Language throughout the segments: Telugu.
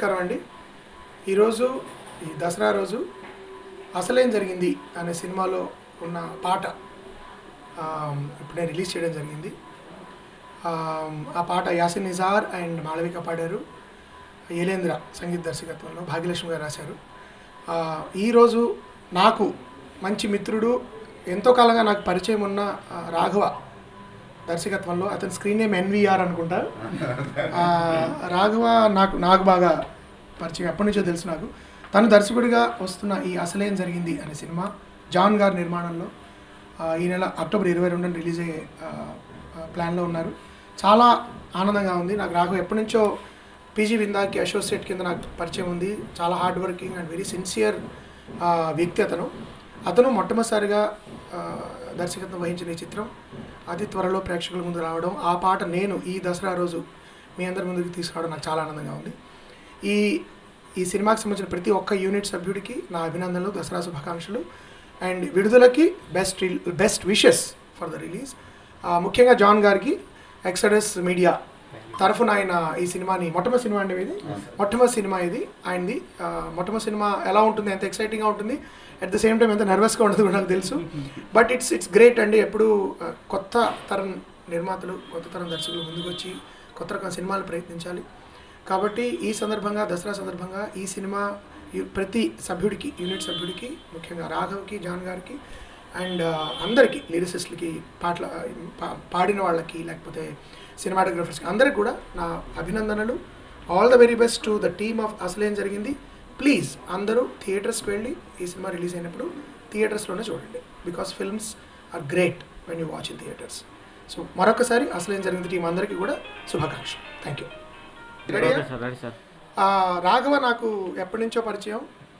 నమస్కారం అండి ఈరోజు ఈ దసరా రోజు అసలేం జరిగింది అనే సినిమాలో ఉన్న పాట ఆ, ఇప్పుడు నేను రిలీజ్ చేయడం జరిగింది ఆ, ఆ పాట యాసిన్ నిజార్ అండ్ మాళవిక పాడారు ఏలేంద్ర సంగీత దర్శకత్వంలో భాగ్యలక్ష్మి గారు రాశారు ఆ, ఈరోజు నాకు మంచి మిత్రుడు ఎంతో కాలంగా నాకు పరిచయం ఉన్న ఆ, రాఘవ దర్శకత్వంలో అతని స్క్రీన్ నేమ్ ఎన్విఆర్ అనుకుంటా ఆ, రాఘవ నాకు నాకు బాగా పరిచయం ఎప్పటి నుంచో తెలుసు నాకు తను దర్శకుడిగా వస్తున్న ఈ అసలేం జరిగింది అనే సినిమా జాన్ గారి నిర్మాణంలో ఆ, ఈ నెల అక్టోబర్ ఇరవై రెండున రిలీజ్ అయ్యే ఆ, ఆ, ప్లాన్లో ఉన్నారు చాలా ఆనందంగా ఉంది నాకు రాఘవ ఎప్పటి నుంచో పీజీ విందాకి అసోసియేట్ కింద నాకు పరిచయం ఉంది చాలా hard working and very sincere వ్యక్తి అతను అతను మొట్టమొదటిసారిగా ఆ, దర్శకత్వం వహించిన ఈ చిత్రం అతి త్వరలో ప్రేక్షకుల ముందు రావడం ఆ పాట నేను ఈ దసరా రోజు మీ అందరి ముందుకు తీసుకురావడం నాకు చాలా ఆనందంగా ఉంది ఈ ఈ సినిమాకి సంబంధించిన ప్రతి ఒక్క యూనిట్ సభ్యుడికి నా అభినందనలు దసరా శుభాకాంక్షలు అండ్ విడుదలకి best best wishes for the release ముఖ్యంగా జాన్ గారికి ఎక్సడస్ మీడియా తరఫున ఆయన ఈ సినిమాని మొట్టమొదటి సినిమా అండి ఇది మొట్టమొదటి సినిమా ఇది ఆయనది ఆ, మొట్టమొదటి సినిమా ఎలా ఉంటుంది ఎంత ఎక్సైటింగ్గా ఉంటుంది అట్ ద సేమ్ టైం ఎంత నర్వస్గా ఉంటుంది కూడా నాకు తెలుసు బట్ ఇట్స్ ఇట్స్ గ్రేట్ అండి ఎప్పుడు ఆ, కొత్త తరం నిర్మాతలు కొత్త తరం దర్శకులు ముందుకు వచ్చి కొత్త రకం సినిమాలు ప్రయత్నించాలి కాబట్టి ఈ సందర్భంగా దసరా సందర్భంగా ఈ సినిమా యు- ప్రతి సభ్యుడికి యూనిట్ సభ్యుడికి ముఖ్యంగా రాఘవ్కి జాన్ గారికి అండ్ అందరికీ లిరిసిస్ట్లకి పాటల పా- పాడిన వాళ్ళకి లేకపోతే సినిమాటోగ్రఫర్స్కి అందరికి కూడా నా అభినందనలు all the very best to the team of అసలేం జరిగింది ప్లీజ్ అందరూ థియేటర్స్కి వెళ్ళి ఈ సినిమా రిలీజ్ అయినప్పుడు థియేటర్స్లోనే చూడండి because films are great when you watch in theatres so మరొకసారి అసలేం జరిగింది టీం అందరికీ కూడా శుభాకాంక్షలు thank you okay sir ready sir ఆ, రాఘవ నాకు ఎప్పటి నుంచో పరిచయం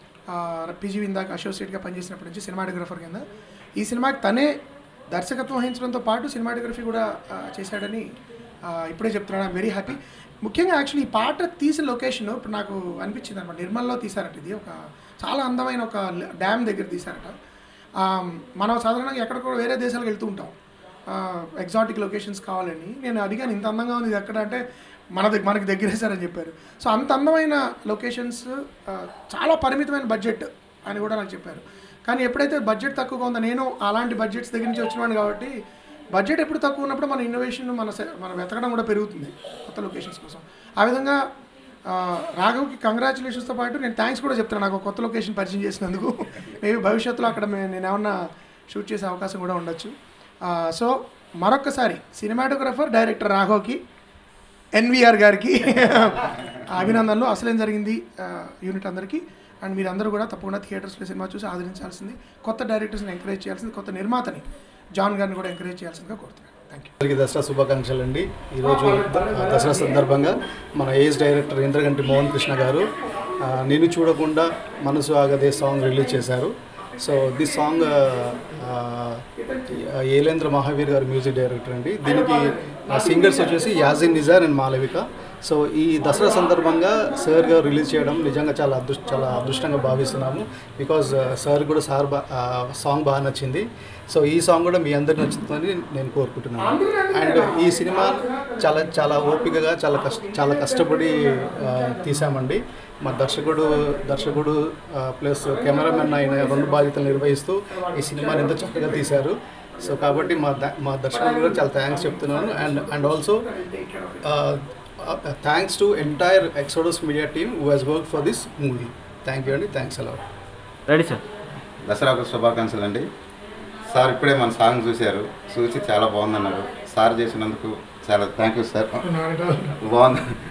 పీజీ విందాక అసోసియేట్గా పనిచేసినప్పటి నుంచి సినిమాటోగ్రఫర్ కింద ఈ సినిమాకి తనే దర్శకత్వం వహించడంతో పాటు సినిమాటోగ్రఫీ కూడా ఆ, చేశాడని ఆ, ఇప్పుడే చెప్తున్నాను ఐమ్ వెరీ హ్యాపీ ముఖ్యంగా యాక్చువల్లీ ఈ పాట తీసిన లొకేషన్ ఇప్పుడు నాకు అనిపించింది అనమాట నిర్మల్లో తీశారట ఇది ఒక చాలా అందమైన ఒక డ్యామ్ దగ్గర తీశారట ఆ, మనం సాధారణంగా ఎక్కడికో వేరే దేశాలకు వెళ్తూ ఉంటాం ఎగ్జాటిక్ లొకేషన్స్ కావాలని నేను అడిగాను ఇంత అందంగా ఉంది ఇది ఎక్కడ అంటే మన దగ్గర మనకి దగ్గరేసారని చెప్పారు సో అంత అందమైన లొకేషన్స్ చాలా పరిమితమైన బడ్జెట్ అని కూడా నాకు చెప్పారు కానీ ఎప్పుడైతే బడ్జెట్ తక్కువగా ఉందో నేను అలాంటి బడ్జెట్స్ దగ్గర నుంచి వచ్చినవాడిని కాబట్టి బడ్జెట్ ఎప్పుడు తక్కువ ఉన్నప్పుడు మన ఇన్నోవేషన్ మన సె- మన వెతకడం కూడా పెరుగుతుంది కొత్త లొకేషన్స్ కోసం ఆ విధంగా ఆ, రాఘవ్కి కంగ్రాచులేషన్స్తో పాటు నేను థ్యాంక్స్ కూడా చెప్తున్నాను నాకు ఒక కొత్త లొకేషన్ పరిచయం చేసినందుకు మేబీ భవిష్యత్తులో అక్కడ మే- నేను ఏమన్నా షూట్ చేసే అవకాశం కూడా ఉండొచ్చు ఆ, సో మరొక్కసారి సినిమాటోగ్రఫర్ డైరెక్టర్ రాఘవ్కి ఎన్విఆర్ గారికి అభినందనలు అసలేం జరిగింది ఆ, యూనిట్ అందరికీ అండ్ మీరందరూ కూడా తప్పకుండా థియేటర్స్లో సినిమా చూసి ఆదరించాల్సింది కొత్త డైరెక్టర్స్ని ఎంకరేజ్ చేయాల్సింది కొత్త నిర్మాతని జాన్ గారిని కూడా ఎంకరేజ్ చేయాల్సిందిగా కోరుతున్నాను థ్యాంక్ యూ అందరికీ దసరా శుభాకాంక్షలు అండి ఈరోజు ద- దసరా సందర్భంగా మన ఏజ్ డైరెక్టర్ ఇంద్రగంటి మోహన్ కృష్ణ గారు ఆ, నిన్ను చూడకుండా మనసు ఆగదే సాంగ్ రిలీజ్ చేశారు so this song Elendra Mahaveer garu music director అండి దీనికి సింగర్స్ వచ్చేసి యాజిన్ నిజార్ అండ్ మాలవిక సో ఈ దసరా సందర్భంగా సార్ గారు రిలీజ్ చేయడం నిజంగా చాలా అదృష్ట చాలా అదృష్టంగా భావిస్తున్నాము బికాజ్ సార్ కూడా సార్ బా సాంగ్ బాగా నచ్చింది సో ఈ సాంగ్ కూడా మీ అందరికి నచ్చుతుందని నేను కోరుకుంటున్నాను అండ్ ఈ సినిమా చాలా చాలా ఓపికగా చాలా కష్ట చాలా కష్టపడి ఆ, తీసామండి మా దర్శకుడు దర్శకుడు ప్లస్ కెమెరామెన్ ఆయన రెండు బాధ్యతలు నిర్వహిస్తూ ఈ సినిమాని ఎంతో చక్కగా తీశారు సో కాబట్టి మా ద- మా దర్శకుడు కూడా చాలా థ్యాంక్స్ చెప్తున్నాను and and also thanks to entire Exodus media team who has work for this movie thank you అండి థ్యాంక్స్ అలా రెడీ సార్ దసరాకు శుభాకాంక్షలు అండి సార్ ఇప్పుడే మన సాంగ్ చూశారు చూసి చాలా బాగుందన్నారు సార్ చేసినందుకు చాలా థ్యాంక్ యూ సార్ బాగుంది